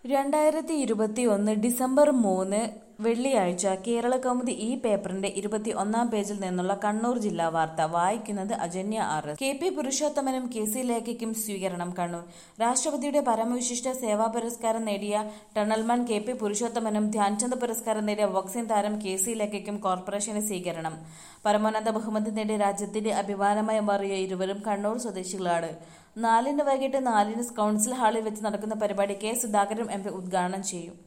രണ്ടായിരത്തി ഇരുപത്തി ഒന്ന് ഡിസംബർ മൂന്ന് വെള്ളിയാഴ്ച കേരളകൗമുദി ഈ പേപ്പറിന്റെ ഇരുപത്തി ഒന്നാം പേജിൽ നിന്നുള്ള കണ്ണൂർ ജില്ലാ വാർത്ത വായിക്കുന്നത് Ajanya R S K P പുരുഷോത്തമനും കെ സി ലേഖയ്ക്കും സ്വീകരണം കണ്ണൂർ രാഷ്ട്രപതിയുടെ പരമവിശിഷ്ട സേവാ പുരസ്കാരം നേടിയ ടണൽമാൻ കെ പി പുരുഷോത്തമനും ധ്യാൻചന്ദ് പുരസ്കാരം നേടിയ ബോക്സിംഗ് താരം കെ സി ലേഖയ്ക്കും കോർപ്പറേഷന് സ്വീകരണം പരമോന്നത ബഹുമതി നേടിയ രാജ്യത്തിന്റെ അഭിമാനമായി മാറിയ ഇരുവരും കണ്ണൂർ സ്വദേശികളാണ് നാലിന് വൈകിട്ട് നാലിന് കൗൺസിൽ ഹാളിൽ വെച്ച് നടക്കുന്ന പരിപാടി കെ സുധാകരൻ എം പി ഉദ്ഘാടനം ചെയ്യും